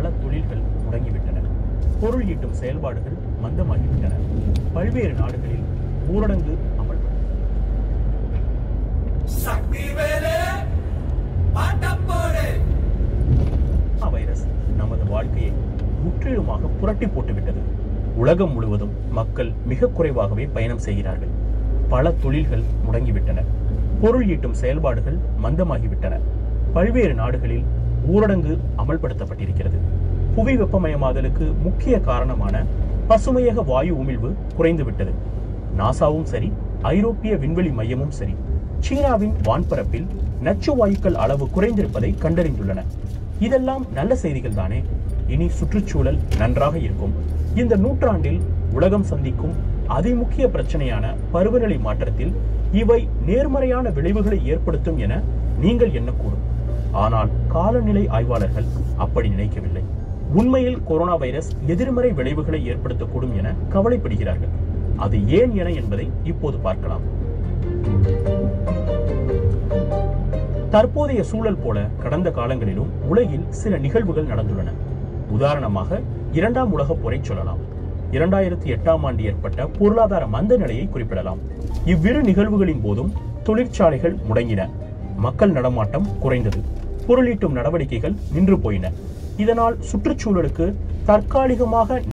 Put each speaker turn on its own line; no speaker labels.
பல தொழில்கள் முடங்கிவிட்டன பொருள் ஈட்டும் செயல்பாடுகள் மந்தமாகிவிட்டன பல்வேறு நாடுகளில் ஊரடங்கு அமல்
சக்திவேலு ஆட்டப்போடு
கொரோனா வைரஸ் நமது வாழ்க்கையை முற்றிலுமாக புரட்டி போட்டுவிட்டது உலகம் முழுவதும் மக்கள் மிக குறைவாகவே பயணம் செய்கிறார்கள் பல தொழில்கள் முடங்கிவிட்டன பொருள் ஈட்டும் செயல்பாடுகள் மந்தமாகிவிட்டன பல்வேறு நாடுகளில் ஊரடங்கு அமல்படுத்தப்பட்டிருக்கிறது புவி வெப்பமயமாதலுக்கு முக்கிய காரணமான பசுமையக வாயு உமிழ்வு குறைந்துவிட்டது நாசாவும் சரி ஐரோப்பிய விண்வெளி மையமும் சரி சீனாவின் வான்பரப்பில் நச்சு வாயுக்கள் அளவு குறைந்திருப்பதை கண்டறிந்துள்ளன இதெல்லாம் நல்ல செய்திகள் தானே இனி சுற்றுச்சூழல் நன்றாக இருக்கும் இந்த நூற்றாண்டில் உலகம் சந்திக்கும் அதிமுக்கிய பிரச்சனையான பருவநிலை மாற்றத்தில் இவை நேர்மறையான விளைவுகளை ஏற்படுத்தும் என நீங்கள் எண்ணக்கூடும் ஆனால் காலநிலை ஆய்வாளர்கள் அப்படி நினைக்கவில்லை உண்மையில் கொரோனா வைரஸ் எதிர்மறை விளைவுகளை ஏற்படுத்தக்கூடும் என கவலைப்படுகிறார்கள் அது ஏன் என என்பதை இப்போது பார்க்கலாம் தற்போதைய சூழல் போல கடந்த காலங்களிலும் உலகில் சில நிகழ்வுகள் நடந்துள்ளன உதாரணமாக இரண்டாம் உலகப் போரை சொல்லலாம் இரண்டாயிரத்தி எட்டாம் ஆண்டு ஏற்பட்ட பொருளாதார மந்த நிலையை குறிப்பிடலாம் இவ்விரு நிகழ்வுகளின் போதும் தொழிற்சாலைகள் முடங்கின மக்கள் நடமாட்டம் குறைந்தது பொருளீட்டும் நடவடிக்கைகள் நின்று போயின இதனால் சுற்றுச்சூழலுக்கு தற்காலிகமாக